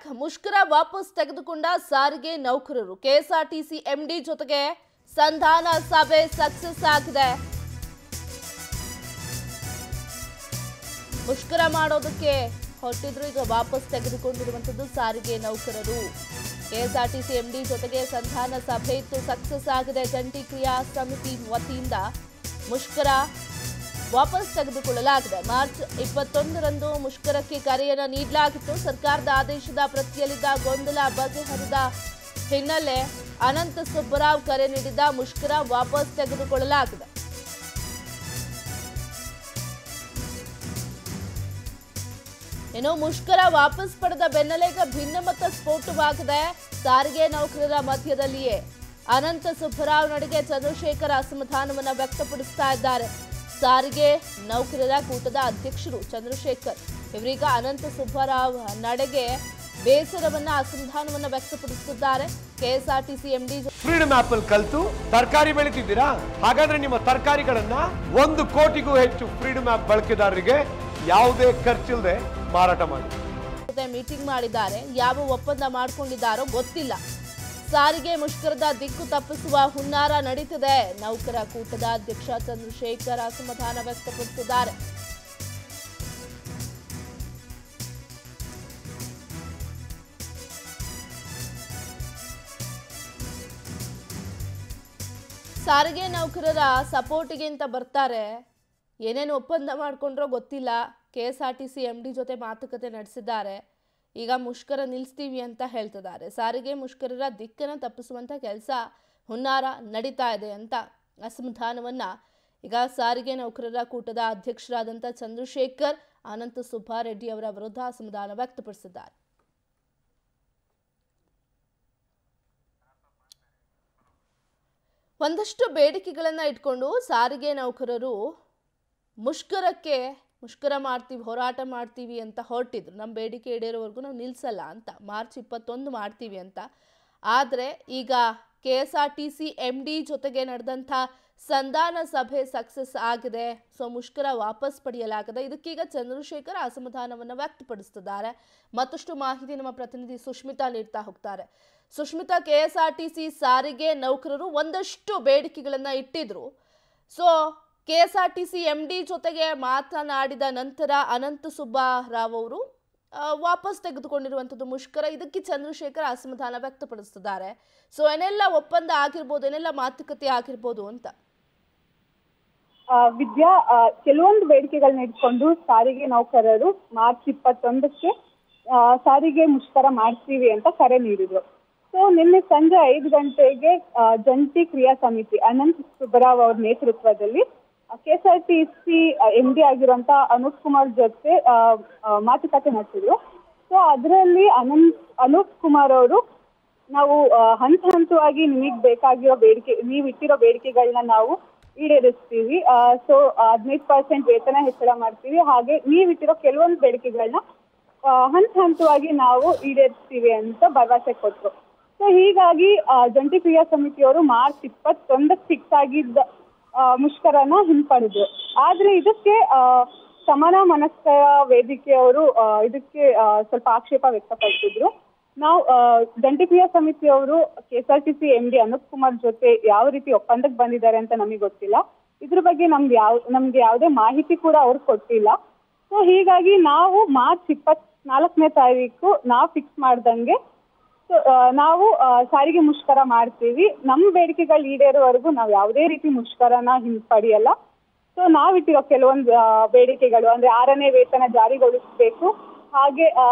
ಮುಷ್ಕರ ವಾಪಸ್ ತೆಗೆದುಕೊಂಡ ಸಾರಿಗೆ ನೌಕರರು ಕೆಎಸ್ಆರ್ಟಿಸಿ ಎಂಡಿ ಜೊತೆಗೆ ಸಂಧಾನ ಸಭೆ ಸಕ್ಸಸ್ ಆಗಿದೆ ಮುಷ್ಕರ ಮಾಡೋದಕ್ಕೆ ಹೊರಟಿದ್ರು ಈಗ ವಾಪಸ್ ತೆಗೆದುಕೊಂಡಿರುವಂತದ್ದು ಸಾರಿಗೆ ನೌಕರರು ಕೆಎಸ್ಆರ್ಟಿಸಿ ಎಂಡಿ ಜೊತೆಗೆ ಸಂಧಾನ ಸಭೆ ಇತ್ತು ಸಕ್ಸಸ್ ಆಗಿದೆ ಜಂಟಿ ಕ್ರಿಯಾ ಸಮಿತಿ ವತಿಯಿಂದ ಮುಷ್ಕರ ವಾಪಸ್ ತೆಗೆದುಕೊಳ್ಳಲಾಗಿದೆ ಮಾರ್ಚ್ ಇಪ್ಪತ್ತೊಂದರಂದು ಮುಷ್ಕರಕ್ಕೆ ಕರೆಯನ್ನು ನೀಡಲಾಗಿತ್ತು ಸರ್ಕಾರದ ಆದೇಶದ ಪ್ರತಿಯಲ್ಲಿದ್ದ ಗೊಂದಲ ಬಗೆಹರಿದ ಹಿನ್ನೆಲೆ ಅನಂತ ಸುಬ್ಬರಾವ್ ಕರೆ ನೀಡಿದ್ದ ಮುಷ್ಕರ ವಾಪಸ್ ತೆಗೆದುಕೊಳ್ಳಲಾಗಿದೆ ಇನ್ನು ಮುಷ್ಕರ ವಾಪಸ್ ಪಡೆದ ಬೆನ್ನಲ್ಲೇ ಈಗ ಭಿನ್ನಮತ ಸ್ಫೋಟವಾಗಿದೆ ಸಾರಿಗೆ ನೌಕರರ ಮಧ್ಯದಲ್ಲಿಯೇ ಅನಂತ ಸುಬ್ಬರಾವ್ ನಡೆಗೆ ಚಂದ್ರಶೇಖರ್ ಅಸಮಾಧಾನವನ್ನ ವ್ಯಕ್ತಪಡಿಸ್ತಾ ಇದ್ದಾರೆ ಸಾರಿಗೆ ನೌಕರರ ಕೂಟದ ಅಧ್ಯಕ್ಷರು ಚಂದ್ರಶೇಖರ್ ಇವರೀಗ ಅನಂತ ಸುಬ್ಬರಾವ್ ನಡೆಗೆ ಬೇಸರವನ್ನ ಅಸಮಾಧಾನವನ್ನ ವ್ಯಕ್ತಪಡಿಸುತ್ತಿದ್ದಾರೆ ಕೆಎಸ್ಆರ್ಟಿಸಿ ಎಂಡಿ ಫ್ರೀಡಮ್ ಆಪ್ ಅಲ್ಲಿ ಕಲ್ತು ತರಕಾರಿ ಬೆಳಿತಿದ್ದೀರಾ ಹಾಗಾದ್ರೆ ನಿಮ್ಮ ತರಕಾರಿಗಳನ್ನ ಒಂದು ಕೋಟಿಗೂ ಹೆಚ್ಚು ಫ್ರೀಡಮ್ ಆಪ್ ಬಳಕೆದಾರರಿಗೆ ಯಾವುದೇ ಖರ್ಚಿಲ್ಲದೆ ಮಾರಾಟ ಮಾಡಿ ಜೊತೆ ಮೀಟಿಂಗ್ ಮಾಡಿದ್ದಾರೆ ಯಾವ ಒಪ್ಪಂದ ಮಾಡಿಕೊಂಡಿದ್ದಾರೋ ಗೊತ್ತಿಲ್ಲ ಸಾರಿಗೆ ಮುಷ್ಕರದ ದಿಕ್ಕು ತಪ್ಪಿಸುವ ಹುನ್ನಾರ ನಡೀತಿದೆ ನೌಕರ ಕೂಟದ ಅಧ್ಯಕ್ಷ ಚಂದ್ರಶೇಖರ್ ಅಸಮಾಧಾನ ವ್ಯಕ್ತಪಡಿಸಿದ್ದಾರೆ ಸಾರಿಗೆ ನೌಕರರ ಸಪೋರ್ಟಿಗೆ ಅಂತ ಬರ್ತಾರೆ ಏನೇನು ಒಪ್ಪಂದ ಮಾಡ್ಕೊಂಡ್ರೋ ಗೊತ್ತಿಲ್ಲ K S R T C M D ಜೊತೆ ಮಾತುಕತೆ ನಡೆಸಿದ್ದಾರೆ ಈಗ ಮುಷ್ಕರ ನಿಲ್ಲಿಸ್ತೀವಿ ಅಂತ ಹೇಳ್ತಿದ್ದಾರೆ ಸಾರಿಗೆ ಮುಷ್ಕರರ ದಿಕ್ಕನ್ನು ತಪ್ಪಿಸುವಂಥ ಕೆಲಸ ಹುನ್ನಾರ ನಡೀತಾ ಇದೆ ಅಂತ ಅಸಮಾಧಾನವನ್ನ ಈಗ ಸಾರಿಗೆ ನೌಕರರ ಕೂಟದ ಅಧ್ಯಕ್ಷರಾದಂಥ ಚಂದ್ರಶೇಖರ್ ಅನಂತ ಸುಬ್ಬಾರೆಡ್ಡಿ ಅವರ ವಿರುದ್ಧ ಅಸಮಾಧಾನ ವ್ಯಕ್ತಪಡಿಸಿದ್ದಾರೆ ಒಂದಷ್ಟು ಬೇಡಿಕೆಗಳನ್ನು ಇಟ್ಕೊಂಡು ಸಾರಿಗೆ ನೌಕರರು ಮುಷ್ಕರಕ್ಕೆ ಮುಷ್ಕರ ಮಾಡ್ತೀವಿ ಹೋರಾಟ ಮಾಡ್ತೀವಿ ಅಂತ ಹೊರಟಿದ್ರು ನಮ್ಮ ಬೇಡಿಕೆ ಈಡೇರೋವರೆಗೂ ನಾವು ನಿಲ್ಲಿಸಲ್ಲ ಅಂತ ಮಾರ್ಚ್ ಇಪ್ಪತ್ತೊಂದು ಮಾಡ್ತೀವಿ ಅಂತ ಆದರೆ ಈಗ K S R T C M D ಜೊತೆಗೆ ನಡೆದಂಥ ಸಂಧಾನ ಸಭೆ ಸಕ್ಸಸ್ ಆಗಿದೆ ಸೊ ಮುಷ್ಕರ ವಾಪಸ್ ಪಡೆಯಲಾಗಿದೆ ಇದಕ್ಕೀಗ ಚಂದ್ರಶೇಖರ್ ಅಸಮಾಧಾನವನ್ನು ವ್ಯಕ್ತಪಡಿಸುತ್ತಿದ್ದಾರೆ ಮತ್ತಷ್ಟು ಮಾಹಿತಿ ನಮ್ಮ ಪ್ರತಿನಿಧಿ ಸುಷ್ಮಿತಾ ನೀಡ್ತಾ ಹೋಗ್ತಾರೆ Sushmita K S R T C ಸಾರಿಗೆ ನೌಕರರು ಒಂದಷ್ಟು ಬೇಡಿಕೆಗಳನ್ನು ಇಟ್ಟಿದ್ರು so K S R T C M D ಜೊತೆಗೆ ಮಾತನಾಡಿದ ನಂತರ ಅನಂತ ಸುಬ್ಬರಾವ್ ಅವರು ಆ, ವಾಪಸ್ ತೆಗೆದುಕೊಂಡಿರುವಂಥದ್ದು ಮುಷ್ಕರ ಇದಕ್ಕೆ ಚಂದ್ರಶೇಖರ್ ಅಸಮಾಧಾನ ವ್ಯಕ್ತಪಡಿಸ್ತಿದ್ದಾರೆ ಸೊ ಏನೆಲ್ಲ ಒಪ್ಪಂದ ಆಗಿರ್ಬೋದು ಏನೆಲ್ಲ ಮಾತುಕತೆ ಆಗಿರ್ಬೋದು ಅಂತ ಆ, ವಿದ್ಯಾ ಆ, ಕೆಲವೊಂದು ಬೇಡಿಕೆಗಳನ್ನ ಇಟ್ಕೊಂಡು ಸಾರಿಗೆ ನೌಕರರು ಮಾರ್ಚ್ ಇಪ್ಪತ್ತೊಂದಕ್ಕೆ ಆ, ಸಾರಿಗೆ ಮುಷ್ಕರ ಮಾಡ್ತೀವಿ ಅಂತ ಕರೆ ನೀಡಿದ್ರು ಸೊ ನಿನ್ನೆ ಸಂಜೆ ಐದು ಗಂಟೆಗೆ ಆ, ಜಂಟಿ ಕ್ರಿಯಾ ಸಮಿತಿ ಅನಂತ್ ಸುಬ್ಬರಾವ್ ಅವ್ರ ನೇತೃತ್ವದಲ್ಲಿ K S R T C M D ಆಗಿರುವಂತ ಅನೂಪ್ ಕುಮಾರ್ ಜೊತೆ ಆ, ಆ, ಮಾತುಕತೆ ನಡೆಸಿದ್ರು ಸೊ ಅದರಲ್ಲಿ ಅನಂತ್ ಅನೂಪ್ ಕುಮಾರ್ ಅವರು ನಾವು ಆ, ಹಂತ ಹಂತವಾಗಿ ನಿಮಗೆ ಬೇಕಾಗಿರೋ ಬೇಡಿಕೆ ನೀವು ಇಟ್ಟಿರೋ ಬೇಡಿಕೆಗಳನ್ನ ನಾವು ಈಡೇರಿಸ್ತೀವಿ ಸೊ ಹದಿನೈದು ಪರ್ಸೆಂಟ್ ವೇತನ ಹೆಚ್ಚಳ ಮಾಡ್ತೀವಿ ಹಾಗೆ ನೀವು ಇಟ್ಟಿರೋ ಕೆಲವೊಂದು ಬೇಡಿಕೆಗಳನ್ನ ಆ, ಹಂತ ಹಂತವಾಗಿ ನಾವು ಈಡೇರಿಸ್ತೀವಿ ಅಂತ ಭರವಸೆ ಕೊಟ್ಟರು ಸೊ ಹೀಗಾಗಿ ಆ, ಜಂಟಿ ಕ್ರಿಯಾ ಸಮಿತಿಯವರು ಮಾರ್ಚ್ ಇಪ್ಪತ್ತೊಂದಕ್ಕೆ ಫಿಕ್ಸ್ ಆಗಿದ್ದ ಆ, ಮುಷ್ಕರನ ಹಿಂಪಡೆದ್ರು ಆದ್ರೆ ಇದಕ್ಕೆ ಆ, ಸಮಾನ ಮನಸ್ಕರ ವೇದಿಕೆಯವರು ಆ, ಇದಕ್ಕೆ ಆ, ಸ್ವಲ್ಪ ಆಕ್ಷೇಪ ವ್ಯಕ್ತಪಡಿಸಿದ್ರು ನಾವು ಆ, ಜಂಟಿ ಕ್ರಿಯಾ ಸಮಿತಿಯವರು K S R T C M D Anoop Kumar ಜೊತೆ ಯಾವ ರೀತಿ ಒಪ್ಪಂದಕ್ಕೆ ಬಂದಿದ್ದಾರೆ ಅಂತ ನಮಗೆ ಗೊತ್ತಿಲ್ಲ ಇದ್ರ ಬಗ್ಗೆ ನಮ್ಗೆ ಯಾವ ನಮ್ಗೆ ಯಾವುದೇ ಮಾಹಿತಿ ಕೂಡ ಅವ್ರು ಕೊಟ್ಟಿಲ್ಲ ಸೊ ಹೀಗಾಗಿ ನಾವು ಮಾರ್ಚ್ ಇಪ್ಪತ್ನಾಲ್ಕನೇ ತಾರೀಕು ನಾವು ಫಿಕ್ಸ್ ಮಾಡ್ದಂಗೆ ಸೊ ನಾವು ಆ, ಸಾರಿಗೆ ಮುಷ್ಕರ ಮಾಡ್ತೀವಿ ನಮ್ಮ ಬೇಡಿಕೆಗಳು ಈಡೇರೋವರೆಗೂ ನಾವು ಯಾವುದೇ ರೀತಿ ಮುಷ್ಕರನ ಹಿಂಪಡೆಯಲ್ಲ ಸೊ ನಾವಿಟ್ಟಿರೋ ಕೆಲವೊಂದು ಆ, ಬೇಡಿಕೆಗಳು ಅಂದ್ರೆ ಆರನೇ ವೇತನ ಜಾರಿಗೊಳಿಸಬೇಕು ಹಾಗೆ ಆ,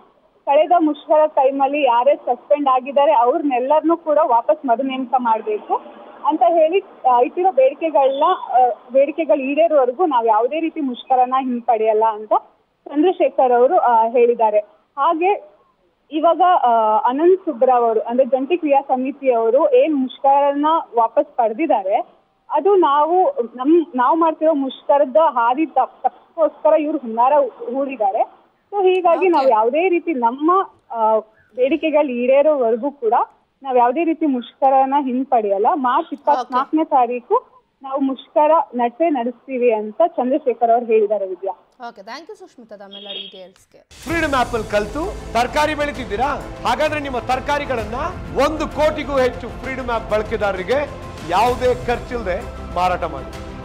ಕಳೆದ ಮುಷ್ಕರ ಟೈಮಲ್ಲಿ ಯಾರೇ ಸಸ್ಪೆಂಡ್ ಆಗಿದ್ದಾರೆ ಅವ್ರನ್ನೆಲ್ಲರನ್ನೂ ಕೂಡ ವಾಪಸ್ ಮರು ನೇಮಕ ಮಾಡಬೇಕು ಅಂತ ಹೇಳಿ ಆ, ಇಟ್ಟಿರೋ ಬೇಡಿಕೆಗಳನ್ನ ಆ, ಬೇಡಿಕೆಗಳು ಈಡೇರೋವರೆಗೂ ನಾವು ಯಾವುದೇ ರೀತಿ ಮುಷ್ಕರನ ಹಿಂಪಡೆಯಲ್ಲ ಅಂತ ಚಂದ್ರಶೇಖರ್ ಅವರು ಆ, ಹೇಳಿದ್ದಾರೆ ಹಾಗೆ ಇವಾಗ ಆ, ಅನಂತ್ ಸುಬ್ರಾವ್ ಅವರು ಅಂದ್ರೆ ಜಂಟಿ ಕ್ರಿಯಾ ಸಮಿತಿಯವರು ಏನ್ ಮುಷ್ಕರನ ವಾಪಸ್ ಪಡೆದಿದ್ದಾರೆ ಅದು ನಾವು ನಮ್ ನಾವು ಮಾಡ್ತಿರೋ ಮುಷ್ಕರದ ಹಾದಿ ತಪ್- ತಪ್ಪೋಸ್ಕರ ಇವ್ರು ಹುನ್ನಾರ ಹೂಡಿದ್ದಾರೆ ಸೊ ಹೀಗಾಗಿ ನಾವು ಯಾವುದೇ ರೀತಿ ನಮ್ಮ ಆ, ಬೇಡಿಕೆಗಳು ಈಡೇರೋವರೆಗೂ ಕೂಡ ನಾವು ಯಾವುದೇ ರೀತಿ ಮುಷ್ಕರನ ಹಿಂಪಡೆಯಲ್ಲ ಮಾರ್ಚ್ ಇಪ್ಪತ್ನಾಲ್ಕನೇ ತಾರೀಕು ನಾವು ಮುಷ್ಕರ ನಟೆ ನಡೆಸ್ತೀವಿ ಅಂತ ಚಂದ್ರಶೇಖರ್ ಅವರು ಹೇಳಿದ್ದಾರೆ Vidya okay thank you Sushmita ತಮ್ಮೆಲ್ಲ ಡೀಟೇಲ್ಸ್ಗೆ ಫ್ರೀಡಮ್ ಆಪ್ ಅಲ್ಲಿ ಕಲ್ತು ತರಕಾರಿ ಬೆಳಿತಿದ್ದೀರಾ ಹಾಗಾದ್ರೆ ನಿಮ್ಮ ತರಕಾರಿಗಳನ್ನ ಒಂದು ಕೋಟಿಗೂ ಹೆಚ್ಚು ಫ್ರೀಡಮ್ ಆಪ್ ಬಳಕೆದಾರರಿಗೆ ಯಾವುದೇ ಖರ್ಚಿಲ್ಲದೆ ಮಾರಾಟ ಮಾಡಿ